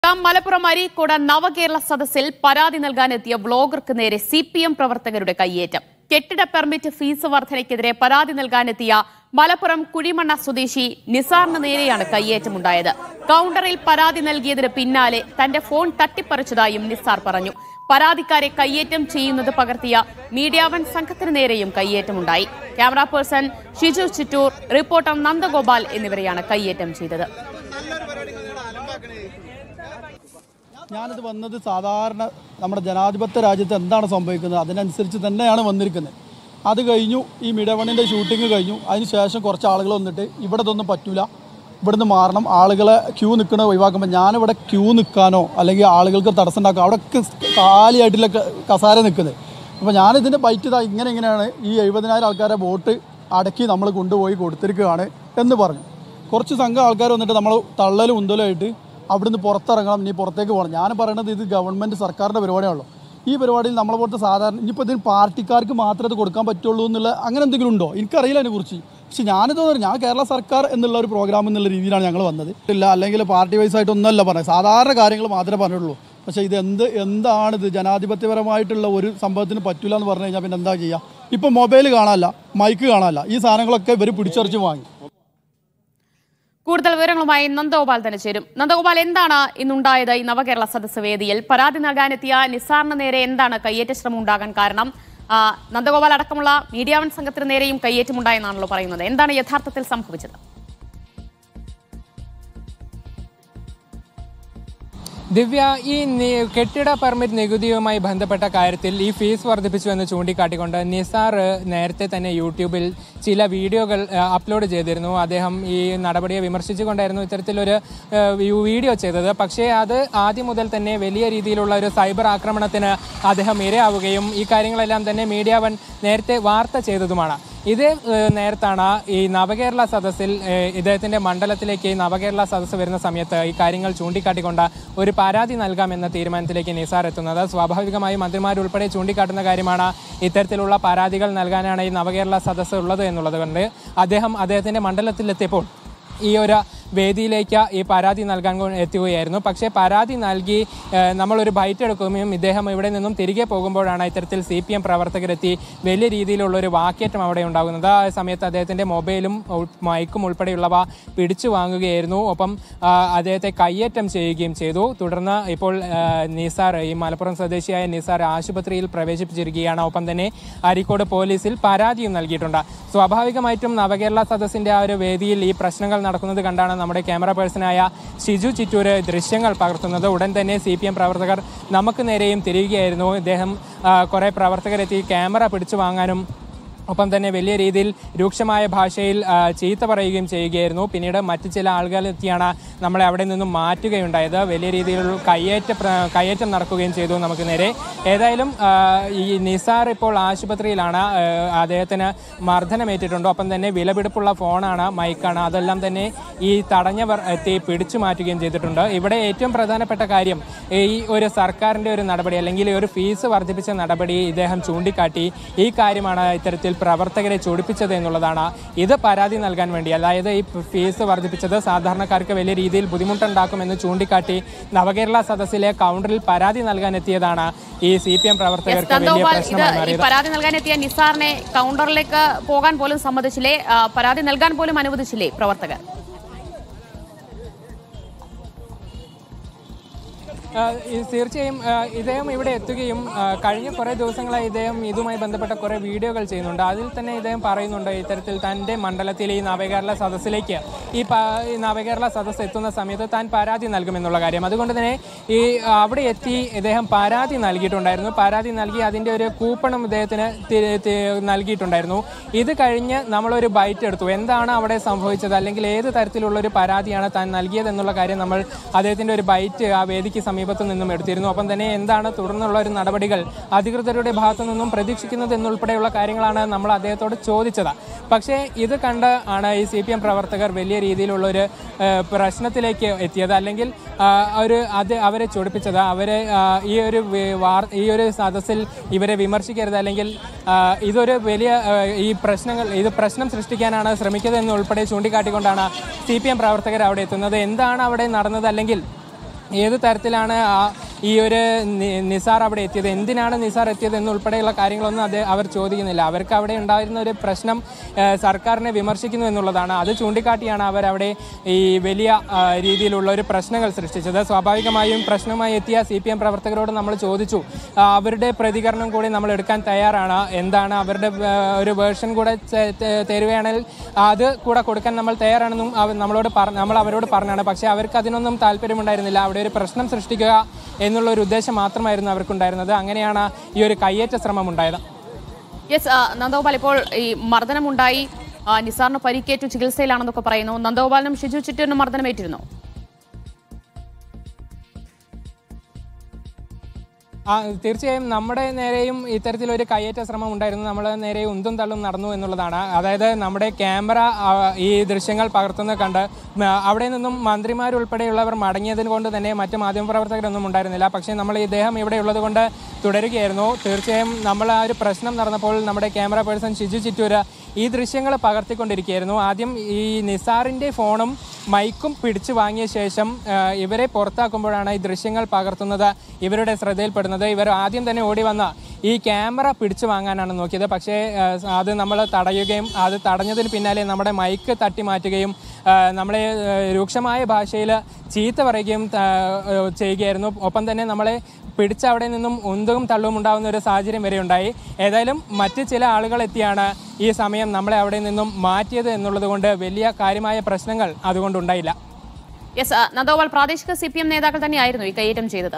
മലപ്പുറം അരീക്കോട് നവകേരള സദസ്സിൽ പരാതി നൽകാനെത്തിയ ബ്ലോഗർക്ക് നേരെ സി പി എം പ്രവർത്തകരുടെ കയ്യേറ്റം കെട്ടിട പെർമിറ്റ് ഫീസ് വർധനയ്ക്കെതിരെ പരാതി നൽകാനെത്തിയ മലപ്പുറം കുഴിമണ്ണ സ്വദേശി നിസാറിന് നേരെയാണ് കയ്യേറ്റമുണ്ടായത് കൗണ്ടറിൽ പരാതി നൽകിയതിന് പിന്നാലെ തന്റെ ഫോൺ തട്ടിപ്പറിച്ചതായും നിസാർ പറഞ്ഞു പരാതിക്കാരെ കയ്യേറ്റം ചെയ്യുന്നത് പകർത്തിയ മീഡിയ വൺ സംഘത്തിന് നേരെയും കയ്യേറ്റമുണ്ടായി camera person Shiju Chittur reporter Nandagopal എന്നിവരെയാണ് കയ്യേറ്റം ചെയ്തത് ഞാനിത് വന്നത് സാധാരണ നമ്മുടെ ജനാധിപത്യ രാജ്യത്ത് എന്താണ് സംഭവിക്കുന്നത് അതിനനുസരിച്ച് തന്നെയാണ് വന്നിരിക്കുന്നത് അത് കഴിഞ്ഞു ഈ മിഡവണിൻ്റെ ഷൂട്ടിംഗ് കഴിഞ്ഞു അതിന് ശേഷം കുറച്ച് ആളുകൾ വന്നിട്ട് ഇവിടെ ഇതൊന്നും പറ്റൂല ഇവിടുന്ന് മാറണം ആളുകളെ ക്യൂ നിൽക്കണ ഒഴിവാക്കുമ്പോൾ ഞാനിവിടെ ക്യൂ നിൽക്കാനോ അല്ലെങ്കിൽ ആളുകൾക്ക് തടസ്സം ഉണ്ടാക്കുക അവിടെയൊക്കെ കാലിയായിട്ടുള്ള ക- കസാര നിൽക്കുന്നത് അപ്പോൾ ഞാനിതിൻ്റെ ബൈറ്റ് ഇതാ ഇങ്ങനെ ഇങ്ങനെയാണ് ഈ എഴുപതിനായിരം ആൾക്കാരെ വോട്ട് അടക്കി നമ്മൾ കൊണ്ടുപോയി കൊടുത്തിരിക്കുകയാണ് എന്ന് പറഞ്ഞു കുറച്ച് സംഘം ആൾക്കാർ വന്നിട്ട് നമ്മൾ തള്ളലും ഉന്തലുമായിട്ട് അവിടുന്ന് പുറത്തിറങ്ങണം ഇനി പുറത്തേക്ക് പോകണം ഞാൻ പറയണത് ഇത് ഗവൺമെൻറ് സർക്കാരിൻ്റെ പരിപാടിയാണല്ലോ ഈ പരിപാടിയിൽ നമ്മളെ പോലത്തെ സാധാരണ ഇനിയിപ്പോൾ ഇതിന് പാർട്ടിക്കാർക്ക് മാത്രമേ ഇത് കൊടുക്കാൻ പറ്റുള്ളൂ എന്നുള്ള അങ്ങനെ എന്തെങ്കിലും ഉണ്ടോ എനിക്കറിയില്ല അതിനെക്കുറിച്ച് പക്ഷെ ഞാനിത് പറഞ്ഞു ഞാൻ കേരള സർക്കാർ എന്നുള്ള ഒരു പ്രോഗ്രാം എന്നുള്ള രീതിയിലാണ് ഞങ്ങൾ വന്നത് ഇല്ല അല്ലെങ്കിൽ പാർട്ടി വൈസ് ആയിട്ട് ഒന്നല്ല പറഞ്ഞത് സാധാരണ കാര്യങ്ങൾ മാത്രമേ പറഞ്ഞുള്ളൂ പക്ഷേ ഇത് എന്ത് എന്താണ് ഇത് ജനാധിപത്യപരമായിട്ടുള്ള ഒരു സംഭവത്തിന് പറ്റില്ല എന്ന് പറഞ്ഞു കഴിഞ്ഞാൽ പിന്നെ എന്താ ചെയ്യുക ഇപ്പം മൊബൈൽ കാണാനല്ല മൈക്ക് കാണാനല്ല ഈ സാധനങ്ങളൊക്കെ ഇവർ പിടിച്ചറിച്ച് വാങ്ങി കൂടുതൽ വിവരങ്ങളുമായി നന്ദഗോപാൽ തന്നെ ചേരും നന്ദഗോപാൽ എന്താണ് ഇന്നുണ്ടായത് ഈ നവകേരള സദസ്സ് വേദിയിൽ പരാതി നൽകാനെത്തിയ നിസാറിന് നേരെ എന്താണ് കയ്യേറ്റ ശ്രമം ഉണ്ടാകാൻ കാരണം ആ, നന്ദഗോപാൽ അടക്കമുള്ള മീഡിയ വൺ സംഘത്തിന് നേരെയും കയ്യേറ്റമുണ്ടായെന്നാണല്ലോ പറയുന്നത് എന്താണ് യഥാർത്ഥത്തിൽ സംഭവിച്ചത് ദിവ്യ ഈ നി- കെട്ടിട പെർമിറ്റ് നികുതിയുമായി ബന്ധപ്പെട്ട കാര്യത്തിൽ ഈ ഫീസ് വർദ്ധിപ്പിച്ചു എന്ന് ചൂണ്ടിക്കാട്ടിക്കൊണ്ട് നിസാർ നേരത്തെ തന്നെ യൂട്യൂബിൽ ചില വീഡിയോകൾ ആ, അപ്ലോഡ് ചെയ്തിരുന്നു അദ്ദേഹം ഈ നടപടിയെ വിമർശിച്ചുകൊണ്ടായിരുന്നു ഇത്തരത്തിലൊരു ആ, വി- വീഡിയോ ചെയ്തത് പക്ഷേ അത് ആദ്യം മുതൽ തന്നെ വലിയ രീതിയിലുള്ള ഒരു സൈബർ ആക്രമണത്തിന് അദ്ദേഹം ഇരയാവുകയും ഈ കാര്യങ്ങളെല്ലാം തന്നെ മീഡിയ വൺ നേരത്തെ വാർത്ത ചെയ്തതുമാണ് ഇതേ ഏഹ്, നേരത്താണ് ഈ നവകേരള സദസ്സിൽ ഏഹ്, ഇദ്ദേഹത്തിന്റെ മണ്ഡലത്തിലേക്ക് ഈ നവകേരള സദസ്സ് വരുന്ന സമയത്ത് ഈ കാര്യങ്ങൾ ചൂണ്ടിക്കാട്ടിക്കൊണ്ട് ഒരു പരാതി നൽകാമെന്ന തീരുമാനത്തിലേക്ക് നിസാർ എത്തുന്നത് സ്വാഭാവികമായും മന്ത്രിമാരുൾപ്പെടെ ചൂണ്ടിക്കാട്ടുന്ന കാര്യമാണ് ഇത്തരത്തിലുള്ള പരാതികൾ നൽകാനാണ് ഈ നവകേരള സദസ്സ് ഉള്ളത് എന്നുള്ളത് കൊണ്ട് അദ്ദേഹം അദ്ദേഹത്തിന്റെ മണ്ഡലത്തിലെത്തിയപ്പോൾ ഈ ഒരു വേദിയിലേക്ക് ഈ പരാതി നൽകാൻ കൊ- എത്തുകയായിരുന്നു പക്ഷേ പരാതി നൽകി ഏഹ്, നമ്മളൊരു ബൈറ്റ് എടുക്കുകയും ഇദ്ദേഹം ഇവിടെ നിന്നും തിരികെ പോകുമ്പോഴാണ് ഇത്തരത്തിൽ സി പി എം പ്രവർത്തകരെത്തി വലിയ രീതിയിലുള്ള ഒരു വാക്കേറ്റം അവിടെ ഉണ്ടാകുന്നത് ആ സമയത്ത് അദ്ദേഹത്തിൻ്റെ മൊബൈലും ഉൾ- മൈക്കും ഉൾപ്പെടെയുള്ളവ പിടിച്ചു വാങ്ങുകയായിരുന്നു ഒപ്പം ആ, അദ്ദേഹത്തെ കയ്യേറ്റം ചെയ്യുകയും ചെയ്തു തുടർന്ന് ഇപ്പോൾ ആ, നിസാർ ഈ മലപ്പുറം സ്വദേശിയായ നിസാർ ആശുപത്രിയിൽ പ്രവേശിപ്പിച്ചിരിക്കുകയാണ് ഒപ്പം തന്നെ അരീക്കോട് പോലീസിൽ പരാതിയും നൽകിയിട്ടുണ്ട് സ്വാഭാവികമായിട്ടും നവകേരള സദസ്സിന്റെ ആ ഒരു വേദിയിൽ ഈ പ്രശ്നങ്ങൾ നടക്കുന്നത് കണ്ടാണ് നമ്മുടെ ക്യാമറ പേഴ്സണായ ഷിജു ചിറ്റൂര് ദൃശ്യങ്ങൾ പകർത്തുന്നത് ഉടൻ തന്നെ സി പി എം പ്രവർത്തകർ നമുക്ക് നേരെയും തിരികുകയായിരുന്നു ഇദ്ദേഹം ആ, കുറെ പ്രവർത്തകരെത്തി ക്യാമറ പിടിച്ചു വാങ്ങാനും ഒപ്പം തന്നെ വലിയ രീതിയിൽ രൂക്ഷമായ ഭാഷയിൽ ആ, ചീത്ത പറയുകയും ചെയ്യുകയായിരുന്നു പിന്നീട് മറ്റു ചില ആളുകൾ എത്തിയാണ് നമ്മളെ അവിടെ നിന്നും മാറ്റുകയുണ്ടായത് വലിയ രീതിയിലുള്ള കയ്യേറ്റ പ്ര- കയ്യേറ്റം നടക്കുകയും ചെയ്തു നമുക്ക് നേരെ ഏതായാലും ആ, ഈ നിസാർ ഇപ്പോൾ ആശുപത്രിയിലാണ് ആ, അദ്ദേഹത്തിന് മർദ്ദനമേറ്റിട്ടുണ്ട് ഒപ്പം തന്നെ വിലപിടിപ്പുള്ള ഫോണാണ് മൈക്കാണ് അതെല്ലാം തന്നെ ഈ തടഞ്ഞവർ എത്തി പിടിച്ചു മാറ്റുകയും ചെയ്തിട്ടുണ്ട് ഇവിടെ ഏറ്റവും പ്രധാനപ്പെട്ട കാര്യം ഈ ഒരു സർക്കാരിന്റെ ഒരു നടപടി അല്ലെങ്കിൽ ഈ ഒരു ഫീസ് വർദ്ധിപ്പിച്ച നടപടി ഇദ്ദേഹം ചൂണ്ടിക്കാട്ടി ഈ കാര്യമാണ് ഇത്തരത്തിൽ പ്രവർത്തകരെ ചൊടിപ്പിച്ചത് എന്നുള്ളതാണ് ഇത് പരാതി നൽകാൻ വേണ്ടി അതായത് ഈ ഫീസ് വർദ്ധിപ്പിച്ചത് സാധാരണക്കാർക്ക് വലിയ രീതിയിൽ ബുദ്ധിമുട്ടുണ്ടാക്കുമെന്ന് ചൂണ്ടിക്കാട്ടി നവകേരള സദസ്സിലെ കൗണ്ടറിൽ പരാതി നൽകാൻ എത്തിയതാണ് ഈ സി പി എം പ്രവർത്തകർക്ക് വലിയ നന്ദഗോപാൽ ഇത് പ്രശ്നമായി ഈ മാറിയത് പരാതി നൽകാനെത്തിയ നിസാറിനെ കൗണ്ടറിലേക്ക് പോകാൻ പോലും സമ്മതിച്ചില്ലേ ആ, പരാതി നൽകാൻ പോലും അനുവദിച്ചില്ലേ പ്രവർത്തകർ ആ, ഈ തീർച്ചയായും ആ, ഇദ്ദേഹം ഇവിടെ എത്തുകയും ആ, കഴിഞ്ഞ കുറേ ദിവസങ്ങളായി ഇദ്ദേഹം ഇതുമായി ബന്ധപ്പെട്ട കുറേ വീഡിയോകൾ ചെയ്യുന്നുണ്ട് അതിൽ തന്നെ ഇദ്ദേഹം പറയുന്നുണ്ട് ഇത്തരത്തിൽ തൻ്റെ മണ്ഡലത്തിലെ ഈ നവകേരള സദസ്സിലേക്ക് ഈ പ- ഈ നവകേരള സദസ്സ് എത്തുന്ന സമയത്ത് താൻ പരാതി നൽകുമെന്നുള്ള കാര്യം അതുകൊണ്ട് തന്നെ ഈ ആ, അവിടെ എത്തി ഇദ്ദേഹം പരാതി നൽകിയിട്ടുണ്ടായിരുന്നു പരാതി നൽകി അതിൻ്റെ ഒരു കൂപ്പണും ഇദ്ദേഹത്തിന് തി- തി- നൽകിയിട്ടുണ്ടായിരുന്നു ഇത് കഴിഞ്ഞ് നമ്മളൊരു ബൈറ്റ് എടുത്തു എന്താണ് അവിടെ സംഭവിച്ചത് അല്ലെങ്കിൽ ഏത് തരത്തിലുള്ള ഒരു പരാതിയാണ് താൻ നൽകിയത് എന്നുള്ള കാര്യം നമ്മൾ അദ്ദേഹത്തിൻ്റെ ഒരു ബൈറ്റ് ആ വേദിക്ക് സമീപത്ത് നിന്നും എടുത്തിരുന്നു ഒപ്പം തന്നെ എന്താണ് തുടർന്നുള്ള ഒരു നടപടികൾ അധികൃതരുടെ ഭാഗത്തു നിന്നും പ്രതീക്ഷിക്കുന്നത് എന്നുൾപ്പെടെയുള്ള കാര്യങ്ങളാണ് നമ്മൾ അദ്ദേഹത്തോട് ചോദിച്ചത് പക്ഷേ ഇത് കണ്ട് ആണ് ഈ സി പി എം പ്രവർത്തകർ വലിയ രീതിയിലുള്ള ഒരു ഏഹ്, പ്രശ്നത്തിലേക്ക് എത്തിയത് അല്ലെങ്കിൽ ആ, ഒരു അത് അവരെ ചൊടിപ്പിച്ചത് അവരെ ആ, ഈ ഒരു വി- വാർ ഈ ഒരു സദസ്സിൽ ഇവരെ വിമർശിക്കരുത് അല്ലെങ്കിൽ ആ, ഇതൊരു വലിയ ആ, ഈ പ്രശ്നങ്ങൾ ഇത് പ്രശ്നം സൃഷ്ടിക്കാനാണ് ശ്രമിക്കുന്നത് എന്ന് ഉൾപ്പെടെ ചൂണ്ടിക്കാട്ടിക്കൊണ്ടാണ് സി പി എം പ്രവർത്തകർ അവിടെ എത്തുന്നത് എന്താണ് അവിടെ നടന്നത് അല്ലെങ്കിൽ ഏത് തരത്തിലാണ് ആ ഈ ഒരു നി- നിസാർ അവിടെ എത്തിയത് എന്തിനാണ് നിസാർ എത്തിയത് എന്നുൾപ്പെടെയുള്ള കാര്യങ്ങളൊന്നും അത് അവർ ചോദിക്കുന്നില്ല അവർക്ക് അവിടെ ഉണ്ടായിരുന്ന ഒരു പ്രശ്നം ആ, സർക്കാരിനെ വിമർശിക്കുന്നു എന്നുള്ളതാണ് അത് ചൂണ്ടിക്കാട്ടിയാണ് അവർ അവിടെ ഈ വലിയ ആ, രീതിയിലുള്ള ഒരു പ്രശ്നങ്ങൾ സൃഷ്ടിച്ചത് സ്വാഭാവികമായും പ്രശ്നമായി എത്തിയ സി പി എം പ്രവർത്തകരോട് നമ്മൾ ചോദിച്ചു ആ, അവരുടെ പ്രതികരണം കൂടി നമ്മൾ എടുക്കാൻ തയ്യാറാണ് എന്താണ് അവരുടെ ആ, ഒരു വേർഷൻ കൂടെ ചെ- തെ- തരുകയാണെങ്കിൽ അത് കൂടെ കൊടുക്കാൻ നമ്മൾ തയ്യാറാണെന്നും അവർ നമ്മളോട് പറ നമ്മൾ അവരോട് പറഞ്ഞാണ് പക്ഷേ അവർക്ക് അതിനൊന്നും താല്പര്യമുണ്ടായിരുന്നില്ല അവിടെ ഒരു പ്രശ്നം സൃഷ്ടിക്കുക എന്നുള്ള ഒരു ഉദ്ദേശം മാത്രമായിരുന്നു അവർക്കുണ്ടായിരുന്നത് അങ്ങനെയാണ് ഈ ഒരു കയ്യേറ്റ ശ്രമം ഉണ്ടായത് യെസ് നന്ദഗോപാൽ ഇപ്പോൾ ഈ മർദ്ദനമുണ്ടായി ആ, നിസാറിന് പരിക്കേറ്റു ചികിത്സയിലാണെന്നൊക്കെ പറയുന്നു നന്ദഗോപാലിനും ഷിജു ചുറ്റൂരിനും മർദ്ദനമേറ്റിരുന്നു ആ തീർച്ചയായും നമ്മുടെ നേരെയും ഇത്തരത്തിലൊരു കയ്യേറ്റ ശ്രമം ഉണ്ടായിരുന്നു നമ്മൾ നേരെ ഉന്തും തള്ളും നടന്നു എന്നുള്ളതാണ് അതായത് നമ്മുടെ ക്യാമറ ആ, ഈ ദൃശ്യങ്ങൾ പകർത്തുന്നത് കണ്ട് മ, അവിടെ നിന്നും മന്ത്രിമാരുൾപ്പെടെയുള്ളവർ മടങ്ങിയതിന് കൊണ്ട് തന്നെ മറ്റ് മാധ്യമപ്രവർത്തകരൊന്നും ഉണ്ടായിരുന്നില്ല പക്ഷേ നമ്മൾ ഇദ്ദേഹം ഇവിടെ ഉള്ളത് കൊണ്ട് തുടരുകയായിരുന്നു തീർച്ചയായും നമ്മൾ ആ ഒരു പ്രശ്നം നടന്നപ്പോൾ നമ്മുടെ ക്യാമറ പേഴ്സൺ ഷിജു ചിറ്റൂര് ഈ ദൃശ്യങ്ങൾ പകർത്തിക്കൊണ്ടിരിക്കുകയായിരുന്നു ആദ്യം ഈ നിസാറിൻ്റെ ഫോണും മൈക്കും പിടിച്ചു വാങ്ങിയ ശേഷം ആ, ഇവരെ പുറത്താക്കുമ്പോഴാണ് ഈ ദൃശ്യങ്ങൾ പകർത്തുന്നത് ഇവരുടെ ശ്രദ്ധയിൽപ്പെടുന്നത് ഇവർ ആദ്യം തന്നെ ഓടി വന്ന ഈ ക്യാമറ പിടിച്ചു വാങ്ങാനാണ് നോക്കിയത് പക്ഷേ ആ, അത് നമ്മൾ തടയുകയും അത് തടഞ്ഞതിന് പിന്നാലെ നമ്മുടെ മൈക്ക് തട്ടി മാറ്റുകയും ആ, നമ്മളെ ആ, രൂക്ഷമായ ഭാഷയിൽ ചീത്ത പറയുകയും ആ, ചെയ്യുകയായിരുന്നു ഒപ്പം തന്നെ നമ്മളെ പിടിച്ച് അവിടെ നിന്നും ഉന്തും തള്ളും ഉണ്ടാകുന്ന ഒരു സാഹചര്യം വരെ ഉണ്ടായി ഏതായാലും മറ്റ് ചില ആളുകൾ എത്തിയാണ് ഈ സമയം നമ്മളെ അവിടെ നിന്നും മാറ്റിയത് എന്നുള്ളത് കൊണ്ട് വലിയ കാര്യമായ പ്രശ്നങ്ങൾ അതുകൊണ്ട് ഉണ്ടായില്ല യെസ് നന്ദഗോപാൽ പ്രാദേശിക സി പി എം നേതാക്കൾ തന്നെയായിരുന്നു ഈ കയ്യേറ്റം ചെയ്തത്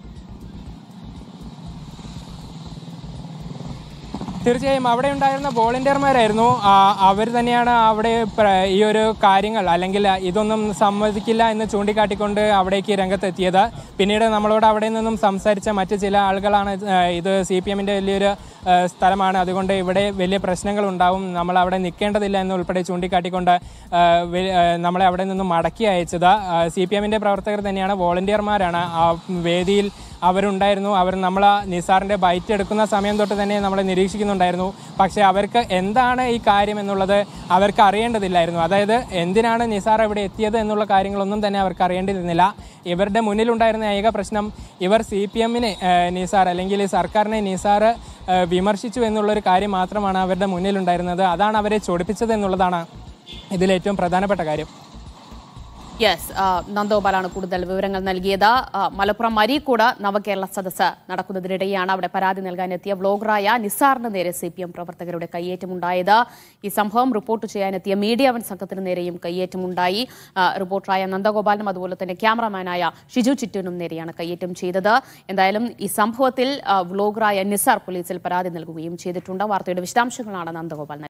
തീർച്ചയായും അവിടെ ഉണ്ടായിരുന്ന വോളണ്ടിയർമാരായിരുന്നു അവർ തന്നെയാണ് അവിടെ പ്ര- ഈ ഒരു കാര്യങ്ങൾ അല്ലെങ്കിൽ ഇതൊന്നും സമ്മതിക്കില്ല എന്ന് ചൂണ്ടിക്കാട്ടിക്കൊണ്ട് അവിടേക്ക് രംഗത്തെത്തിയത് പിന്നീട് നമ്മളോട് അവിടെ നിന്നും സംസാരിച്ച മറ്റ് ചില ആളുകളാണ് ആ, ഇത് സി പി എമ്മിൻ്റെ വലിയൊരു ആ, സ്ഥലമാണ് അതുകൊണ്ട് ഇവിടെ വലിയ പ്രശ്നങ്ങൾ ഉണ്ടാവും നമ്മൾ അവിടെ നിൽക്കേണ്ടതില്ല എന്ന് ഉൾപ്പെടെ ചൂണ്ടിക്കാട്ടിക്കൊണ്ട് ആ, വെ- ആ, നമ്മളെ അവിടെ നിന്നും മടക്കി അയച്ചത് സി പി എമ്മിൻ്റെ പ്രവർത്തകർ തന്നെയാണ് വോളണ്ടിയർമാരാണ് ആ വേദിയിൽ അവരുണ്ടായിരുന്നു അവർ നമ്മൾ നിസാറിൻ്റെ ബൈറ്റ് എടുക്കുന്ന സമയം തൊട്ട് തന്നെ നമ്മളെ നിരീക്ഷിക്കുന്നുണ്ടായിരുന്നു പക്ഷേ അവർക്ക് എന്താണ് ഈ കാര്യം എന്നുള്ളത് അവർക്ക് അറിയേണ്ടതില്ലായിരുന്നു അതായത് എന്തിനാണ് നിസാർ ഇവിടെ എത്തിയത് എന്നുള്ള കാര്യങ്ങളൊന്നും തന്നെ അവർക്ക് അറിയേണ്ടിയിരുന്നില്ല ഇവരുടെ മുന്നിലുണ്ടായിരുന്ന ഏക പ്രശ്നം ഇവർ സി പി എമ്മിനെ നിസാർ അല്ലെങ്കിൽ ഈ സർക്കാരിനെ നിസാർ ഏഹ്, വിമർശിച്ചു എന്നുള്ളൊരു കാര്യം മാത്രമാണ് അവരുടെ മുന്നിലുണ്ടായിരുന്നത് അതാണ് അവരെ ചൊടിപ്പിച്ചത് എന്നുള്ളതാണ് ഇതിലേറ്റവും പ്രധാനപ്പെട്ട കാര്യം യെസ് നന്ദഗോപാലാണ് കൂടുതൽ വിവരങ്ങൾ നൽകിയത് ആ, മലപ്പുറം അരീക്കോട് നവകേരള സദസ്സ് നടക്കുന്നതിനിടെയാണ് അവിടെ പരാതി നൽകാനെത്തിയ വ്ലോഗറായ നിസാറിന് നേരെ സി പി എം പ്രവർത്തകരുടെ കയ്യേറ്റമുണ്ടായത് ഈ സംഭവം റിപ്പോർട്ട് ചെയ്യാനെത്തിയ മീഡിയ വൻ സംഘത്തിന് നേരെയും കയ്യേറ്റമുണ്ടായി ആ, റിപ്പോർട്ടറായ നന്ദഗോപാലിനും അതുപോലെ തന്നെ ക്യാമറമാനായ ഷിജു ചിറ്റൂനും നേരെയാണ് കയ്യേറ്റം ചെയ്തത് എന്തായാലും ഈ സംഭവത്തിൽ ആ, വ്ലോഗറായ നിസാർ പോലീസിൽ പരാതി നൽകുകയും ചെയ്തിട്ടുണ്ട് വാർത്തയുടെ വിശദാംശങ്ങളാണ് നന്ദഗോപാൽ നൽകിയത്